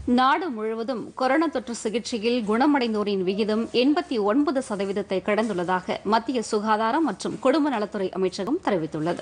நாடு முழுவதும் கொரோனா தொற்று சிகிச்சையில் குணமடைந்தோரின் விகிதம் எண்பத்தி ஒன்பது சதவீதத்தை கடந்துள்ளதாக மத்திய சுகாதாரம் மற்றும் குடும்ப நலத்துறை அமைச்சகம் தெரிவித்துள்ளது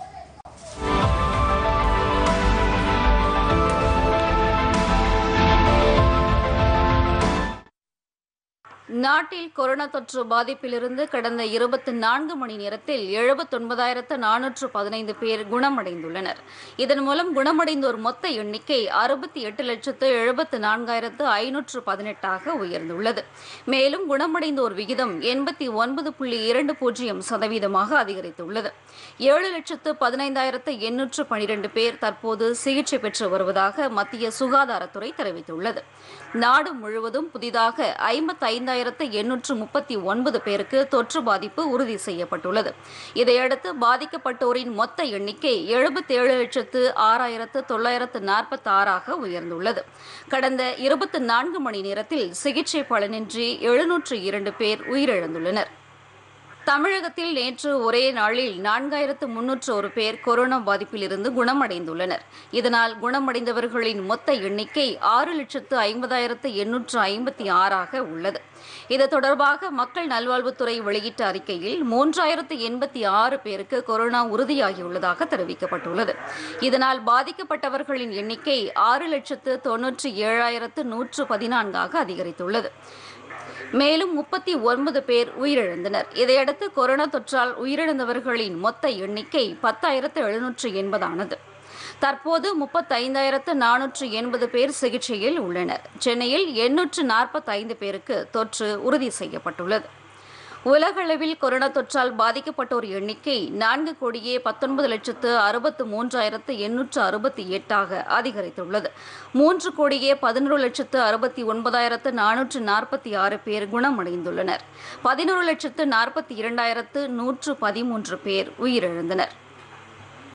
நாட்டில் கொரோனா தொற்று பாதிப்பிலிருந்து கடந்த இருபத்தி நான்கு மணி நேரத்தில் எழுபத்தொன்பதாயிரத்து நானூற்று பதினைந்து பேர் குணமடைந்துள்ளனர் இதன் மூலம் குணமடைந்தோர் மொத்த எண்ணிக்கை அறுபத்தி எட்டு லட்சத்து எழுபத்து நான்காயிரத்து ஐநூற்று பதினெட்டாக உயர்ந்துள்ளது மேலும் குணமடைந்தோர் விகிதம் எண்பத்தி ஒன்பது புள்ளி இரண்டு பூஜ்ஜியம் சதவீதமாக அதிகரித்துள்ளது ஏழு லட்சத்து பதினைந்தாயிரத்து எண்ணூற்று பனிரெண்டு பேர் தற்போது சிகிச்சை பெற்று வருவதாக மத்திய சுகாதாரத்துறை தெரிவித்துள்ளது நாடு முழுவதும் புதிதாக ஐம்பத்தைந்தாயிரத்து எண்ணூற்று முப்பத்தி ஒன்பது பேருக்கு தொற்று பாதிப்பு உறுதி செய்யப்பட்டுள்ளது இதையடுத்து பாதிக்கப்பட்டோரின் மொத்த எண்ணிக்கை எழுபத்தேழு லட்சத்து ஆறாயிரத்து தொள்ளாயிரத்து நாற்பத்தி ஆறாக உயர்ந்துள்ளது கடந்த இருபத்தி நான்கு மணி நேரத்தில் சிகிச்சை பலனின்றி எழுநூற்று இரண்டு பேர் உயிரிழந்துள்ளனர் தமிழகத்தில் நேற்று ஒரே நாளில் நான்காயிரத்து முன்னூற்று ஒரு பேர் கொரோனா பாதிப்பிலிருந்து குணமடைந்துள்ளனர் இதனால் குணமடைந்தவர்களின் மொத்த எண்ணிக்கை ஆறு லட்சத்து ஐம்பதாயிரத்து எண்ணூற்று ஐம்பத்தி ஆறாக உள்ளது இது தொடர்பாக மக்கள் நல்வாழ்வுத்துறை வெளியிட்ட அறிக்கையில் மூன்றாயிரத்து எண்பத்தி ஆறு பேருக்கு கொரோனா உறுதியாகியுள்ளதாக தெரிவிக்கப்பட்டுள்ளது இதனால் பாதிக்கப்பட்டவர்களின் எண்ணிக்கை ஆறு லட்சத்து தொன்னூற்றி ஏழாயிரத்து நூற்று பதினான்காக அதிகரித்துள்ளது மேலும் முப்பத்தி ஒன்பது பேர் உயிரிழந்தனர் இதையடுத்து கொரோனா தொற்றால் உயிரிழந்தவர்களின் மொத்த எண்ணிக்கை பத்தாயிரத்து எழுநூற்று எண்பதானது தற்போது முப்பத்தைந்தாயிரத்து நானூற்று எண்பது பேர் சிகிச்சையில் உள்ளனர் சென்னையில் எண்ணூற்று நாற்பத்தைந்து பேருக்கு தொற்று உறுதி செய்யப்பட்டுள்ளது உலகளவில் கொரோனா தொற்றால் பாதிக்கப்பட்டோர் எண்ணிக்கை நான்கு கோடியே பத்தொன்பது லட்சத்து அறுபத்து மூன்றாயிரத்து எண்ணூற்று அறுபத்தி எட்டாக அதிகரித்துள்ளது மூன்று கோடியே பதினொரு லட்சத்து அறுபத்தி ஒன்பதாயிரத்து நானூற்று நாற்பத்தி ஆறு பேர் குணமடைந்துள்ளனர் பதினோரு லட்சத்து நாற்பத்தி இரண்டாயிரத்து நூற்று பதிமூன்று பேர் உயிரிழந்தனர்